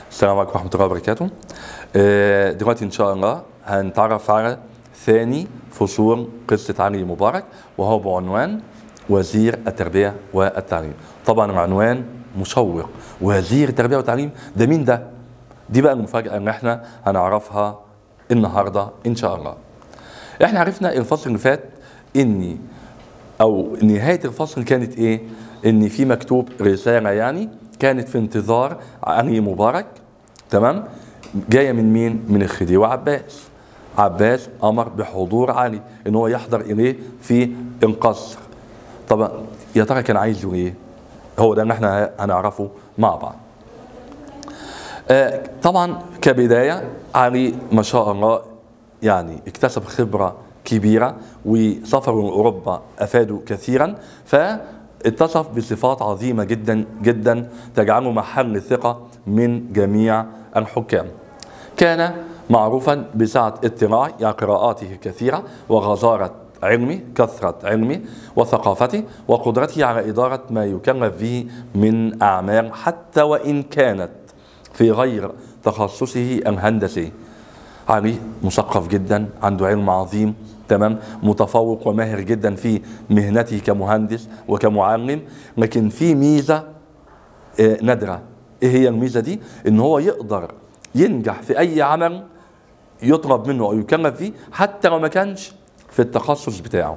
السلام عليكم ورحمة الله وبركاته. آه، دلوقتي إن شاء الله هنتعرف على ثاني فصول قصة علي مبارك وهو بعنوان وزير التربية والتعليم. طبعا العنوان مشوق وزير التربية والتعليم ده مين ده؟ دي بقى المفاجأة إن إحنا هنعرفها النهاردة إن شاء الله. إحنا عرفنا الفصل اللي فات إني او نهايه الفصل كانت ايه؟ ان في مكتوب رساله يعني كانت في انتظار علي مبارك تمام؟ جايه من مين؟ من الخديوي عباس. عباس امر بحضور علي ان هو يحضر اليه في القصر. طبعا يا ترى كان عايز ايه؟ هو ده اللي احنا هنعرفه مع بعض. آه طبعا كبدايه علي ما شاء الله يعني اكتسب خبره كبيرة وسفره لأوروبا أفاده كثيرا فاتصف بصفات عظيمة جدا جدا تجعله محل ثقة من جميع الحكام كان معروفا بسعة اطلاع يعني قراءاته كثيرة وغزارة علمه كثرة علمه وثقافته وقدرته على إدارة ما يكلف به من أعمال حتى وإن كانت في غير تخصصه الهندسي علي مثقف جدا عنده علم عظيم تمام متفوق وماهر جدا في مهنته كمهندس وكمعلم لكن في ميزه آه، نادره ايه هي الميزه دي ان هو يقدر ينجح في اي عمل يطلب منه او يكلف فيه حتى لو ما كانش في التخصص بتاعه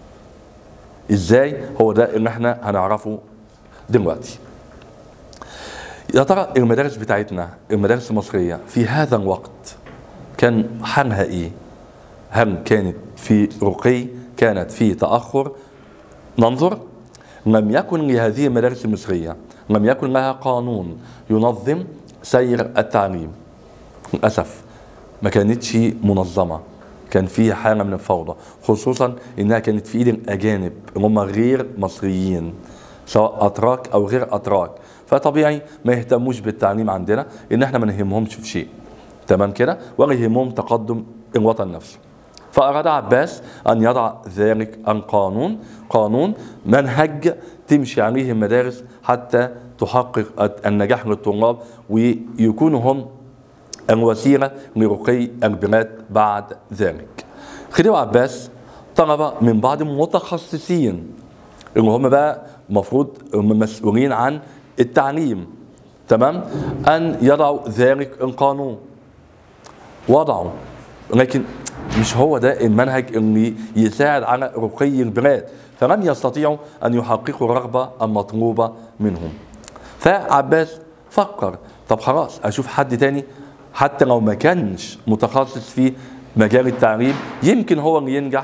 ازاي هو ده اللي احنا هنعرفه دلوقتي يا ترى المدارس بتاعتنا المدارس المصريه في هذا الوقت كان حالها ايه هل كانت في رقي كانت في تأخر ننظر لم يكن لهذه المدارس المصرية لم يكن لها قانون ينظم سير التعليم للأسف ما كانتش منظمة كان فيها حالة من الفوضى خصوصا انها كانت في ايد الاجانب اللي هم غير مصريين سواء اتراك او غير اتراك فطبيعي ما يهتموش بالتعليم عندنا ان احنا ما نهمهمش في شيء تمام كده ولا يهمهم تقدم الوطن نفسه فأراد عباس أن يضع ذلك القانون قانون منهج تمشي عليه المدارس حتى تحقق النجاح للطلاب ويكونوا هم الوسيلة لرقي البلاد بعد ذلك خديوي عباس طلب من بعض المتخصصين اللي هم بقى المفروض هم مسؤولين عن التعليم تمام أن يضعوا ذلك القانون وضعوا لكن مش هو ده المنهج اللي يساعد على رقي البلاد فلم يستطيعوا ان يحققوا الرغبه المطلوبه منهم فعباس فكر طب خلاص اشوف حد تاني حتى لو ما كانش متخصص في مجال التعليم يمكن هو اللي ينجح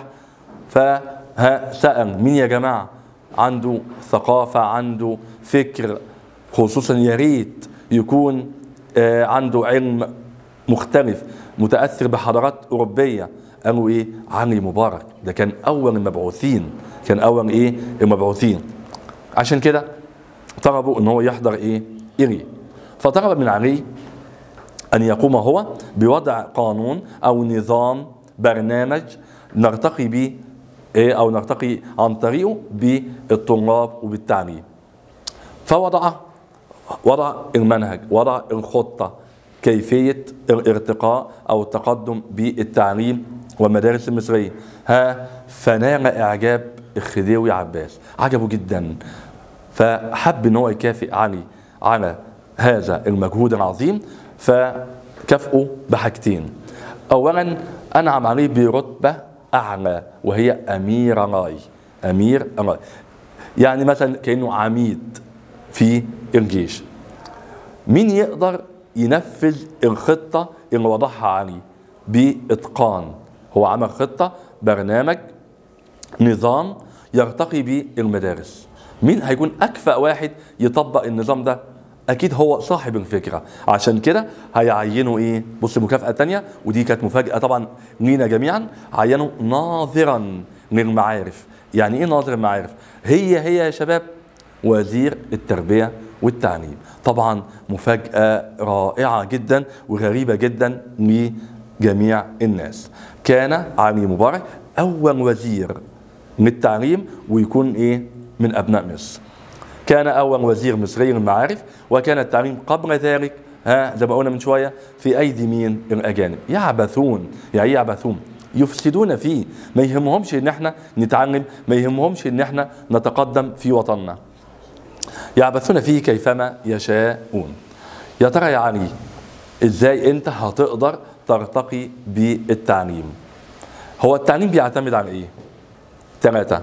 فسأل مين يا جماعه عنده ثقافه عنده فكر خصوصا يا ريت يكون آه، عنده علم مختلف متاثر بحضارات اوروبيه قالوا ايه علي مبارك ده كان اول المبعوثين كان اول ايه المبعوثين عشان كده طلبوا ان هو يحضر ايه إلي فطلب من علي ان يقوم هو بوضع قانون او نظام برنامج نرتقي به إيه او نرتقي عن طريقه بالطلاب وبالتعليم فوضع وضع المنهج وضع الخطه كيفية الارتقاء أو التقدم بالتعليم والمدارس المصرية ها فنال إعجاب الخديوي عباس عجبه جدا فحب ان هو يكافئ علي على هذا المجهود العظيم فكافئه بحاجتين اولا انعم عليه برتبه اعلى وهي امير راي امير راي يعني مثلا كانه عميد في الجيش مين يقدر ينفذ الخطة اللي وضعها علي بإتقان هو عمل خطة برنامج نظام يرتقي به المدارس مين هيكون أكفأ واحد يطبق النظام ده أكيد هو صاحب الفكرة عشان كده هيعينوا إيه بص مكافأة تانية ودي كانت مفاجأة طبعا لينا جميعا عينوا ناظرا للمعارف يعني إيه ناظر المعارف هي هي يا شباب وزير التربية والتعليم طبعا مفاجأة رائعة جدا وغريبة جدا لجميع الناس كان علي مبارك أول وزير للتعليم ويكون إيه من أبناء مصر كان أول وزير مصري للمعارف وكان التعليم قبل ذلك ها زي ما قلنا من شويه في ايدي مين الاجانب يعبثون يعني ايه يعبثون يفسدون فيه ما يهمهمش ان احنا نتعلم ما يهمهمش ان احنا نتقدم في وطننا يعبثون فيه كيفما يشاءون يا ترى يا علي ازاي انت هتقدر ترتقي بالتعليم هو التعليم بيعتمد على ايه ثلاثة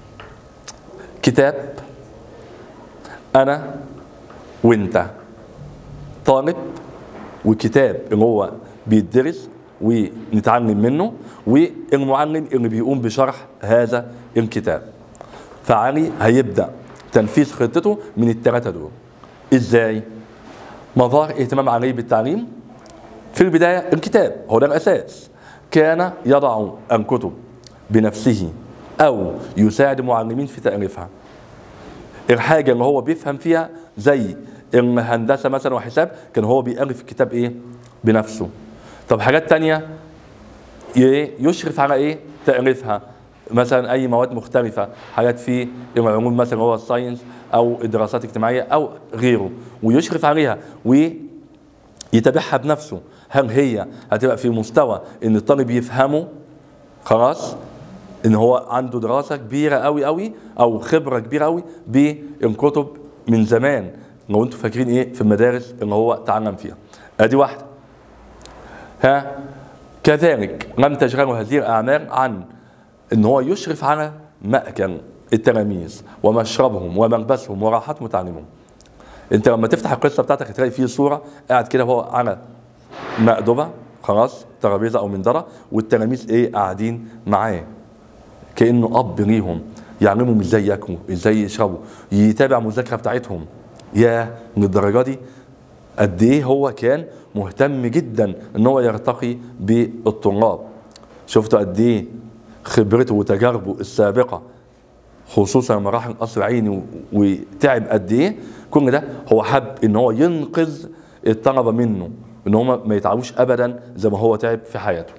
كتاب انا وانت طالب وكتاب اللي هو بيدرس ونتعلم منه والمعلم اللي بيقوم بشرح هذا الكتاب فعلي هيبدا تنفيذ خطته من الثلاثه دول ازاي مظاهر اهتمام علي بالتعليم في البدايه الكتاب هو ده الاساس كان يضع الكتب بنفسه او يساعد المعلمين في تاليفها الحاجه اللي هو بيفهم فيها زي الهندسه مثلا وحساب كان هو بيالف الكتاب ايه بنفسه طب حاجات تانية ي- يشرف على ايه تاليفها مثلا اي مواد مختلفه حاجات في العلوم مثلا هو الساينس او الدراسات الاجتماعيه او غيره ويشرف عليها ويتابعها بنفسه هل هي هتبقى في مستوى ان الطالب يفهمه خلاص ان هو عنده دراسه كبيره قوي قوي او خبره كبيره قوي بالكتب من زمان لو انتم فاكرين ايه في المدارس اللي هو تعلم فيها ادي واحده ها كذلك لم تشغله هذه الاعمال عن ان هو يشرف على مأكل التلاميذ ومشربهم وملبسهم وراحتهم وتعليمهم انت لما تفتح القصه بتاعتك هتلاقي فيه صوره قاعد كده هو على مأدبه خلاص ترابيزه او منظره والتلاميذ ايه قاعدين معاه كانه اب ليهم يعلمهم ازاي ياكلوا ازاي يشربوا يتابع المذاكره بتاعتهم يا للدرجه دي قد ايه هو كان مهتم جدا ان هو يرتقي بالطلاب شفتوا قد ايه خبرته وتجاربه السابقه خصوصا لما راح القصر عيني و- وتعب قد ايه كل ده هو حب ان هو ينقذ الطلبه منه ان هم ما يتعبوش ابدا زي ما هو تعب في حياته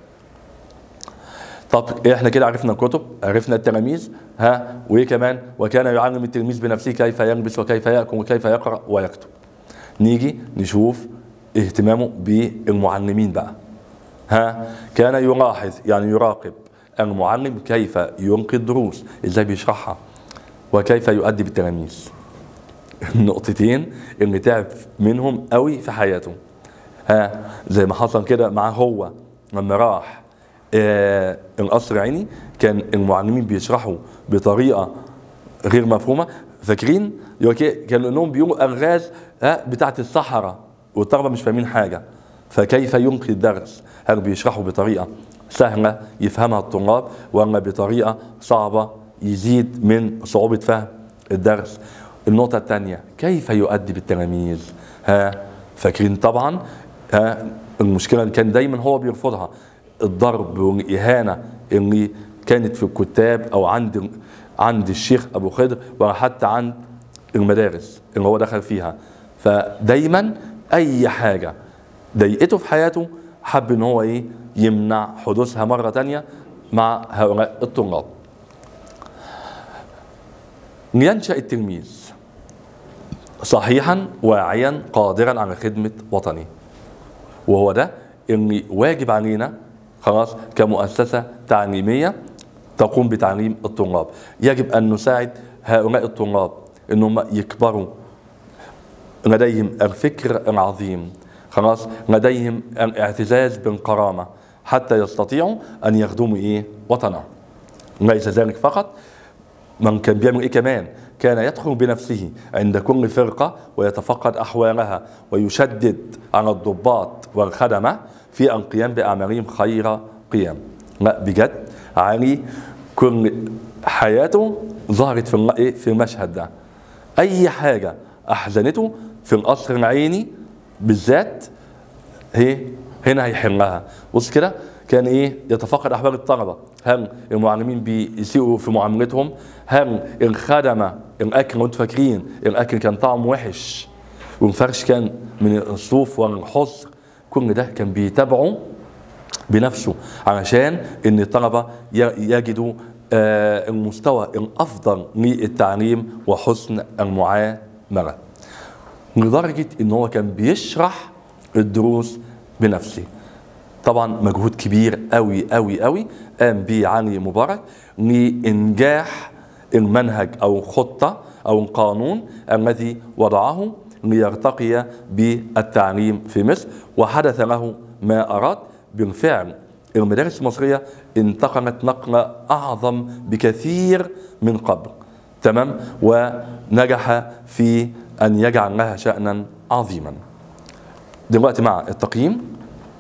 طب احنا كده عرفنا الكتب عرفنا التلاميذ ها وايه كمان وكان يعلم التلميذ بنفسه كيف يلبس وكيف ياكل وكيف يقرا ويكتب نيجي نشوف اهتمامه بالمعلمين بقى ها كان يلاحظ يعني يراقب المعلم كيف يلقي الدروس ازاي بيشرحها وكيف يؤدي بالتلاميذ النقطتين اللي تعب منهم قوي في حياته ها زي ما حصل كده معاه هو لما راح آه القصر عيني كان المعلمين بيشرحوا بطريقه غير مفهومه فاكرين يقول لك كانوا انهم بيقولوا الغاز ها بتاعت الصحراء والطلبه مش فاهمين حاجه فكيف ينقي الدرس هل بيشرحوا بطريقه سهله يفهمها الطلاب ولا بطريقه صعبه يزيد من صعوبه فهم الدرس النقطه الثانيه كيف يؤدي بالتلاميذ ها فاكرين طبعا ها المشكله اللي كان دايما هو بيرفضها الضرب والاهانه اللي كانت في الكتاب او عند عند الشيخ ابو خضر ولا حتى عند المدارس اللي هو دخل فيها فدايما اي حاجه ضايقته في حياته حب ان هو ايه يمنع حدوثها مره تانية مع هؤلاء الطلاب ينشا التلميذ صحيحا واعيا قادرا على خدمه وطنه وهو ده اللي واجب علينا خلاص كمؤسسه تعليميه تقوم بتعليم الطلاب يجب ان نساعد هؤلاء الطلاب انهم يكبروا لديهم الفكر العظيم خلاص لديهم الاعتزاز بالكرامه حتى يستطيعوا ان يخدموا ايه وطنهم ليس ذلك فقط من كان بيعمل ايه كمان كان يدخل بنفسه عند كل فرقه ويتفقد احوالها ويشدد على الضباط والخدمه في القيام باعمالهم خير قيام لا بجد علي كل حياته ظهرت في الم- إيه؟ في المشهد ده اي حاجه احزنته في القصر العيني بالذات هي هنا هيحلها بص كده كان ايه يتفقد احوال الطلبه هل المعلمين بيسيئوا في معاملتهم هل الخدمه الاكل وانتم فاكرين الاكل كان طعمه وحش والفرش كان من الصوف والحصر كل ده كان بيتابعه بنفسه علشان ان الطلبه ي- يجدوا آه، المستوى الافضل للتعليم وحسن المعامله لدرجه ان هو كان بيشرح الدروس بنفسه طبعا مجهود كبير قوي قوي قوي قام به علي مبارك لإنجاح المنهج أو خطة أو القانون الذي وضعه ليرتقي بالتعليم في مصر وحدث له ما أراد بالفعل المدارس المصرية انتقلت نقلة أعظم بكثير من قبل تمام ونجح في أن يجعل لها شأنا عظيما دلوقتي مع التقييم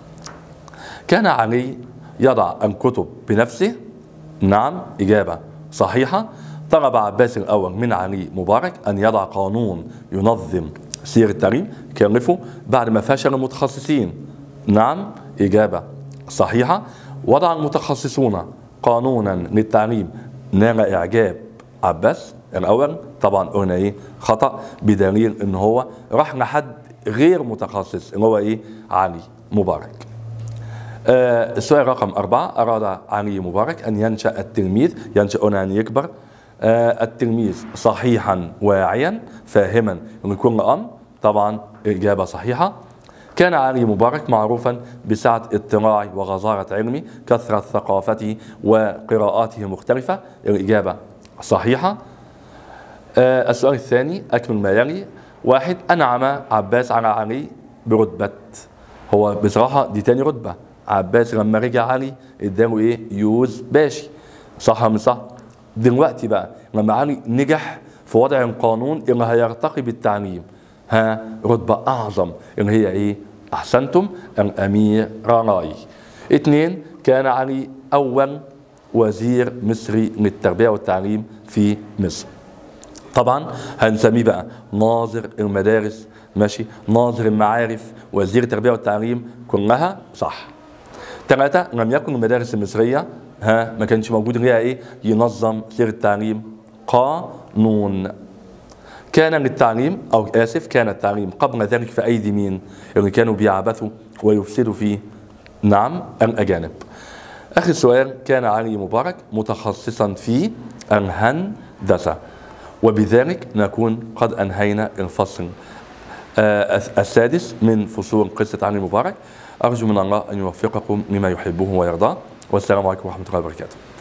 كان علي يضع الكتب بنفسه نعم إجابة صحيحة طلب عباس الأول من علي مبارك أن يضع قانون ينظم سير التعليم كلفه بعد ما فشل المتخصصين نعم إجابة صحيحة وضع المتخصصون قانونا للتعليم نال إعجاب عباس الأول طبعا قلنا إيه خطأ بدليل إن هو راح لحد غير متخصص اللي هو إيه علي مبارك آه السؤال رقم أربعة أراد علي مبارك أن ينشأ التلميذ ينشأ هنا أن يكبر آه التلميذ صحيحا واعيا فاهما لكل أمر طبعا إجابة صحيحة كان علي مبارك معروفا بسعة اطلاعه وغزارة علمه كثرة ثقافته وقراءاته المختلفة الإجابة صحيحة آه السؤال الثاني أكمل ما يلي واحد أنعم عباس على علي برتبة هو بصراحة دي تاني رتبة عباس لما رجع علي اداله ايه يوز باشي صح ولا مش صح دلوقتي بقى لما علي نجح في وضع القانون اللي هيرتقي بالتعليم ها رتبة أعظم اللي هي إيه؟ أحسنتم الأمير راي اثنين كان علي أول وزير مصري للتربية والتعليم في مصر طبعا هنسميه بقى ناظر المدارس ماشي ناظر المعارف وزير التربية والتعليم كلها صح ثلاثة لم يكن المدارس المصرية ها ما كانش موجود ليها ايه ينظم سير التعليم قانون كان للتعليم او اسف كان التعليم قبل ذلك في ايدي مين اللي كانوا بيعبثوا ويفسدوا فيه نعم الاجانب اخر سؤال كان علي مبارك متخصصا في الهندسه وبذلك نكون قد انهينا الفصل آه السادس من فصول قصه علي مبارك ارجو من الله ان يوفقكم لما يحبه ويرضاه والسلام عليكم ورحمه الله وبركاته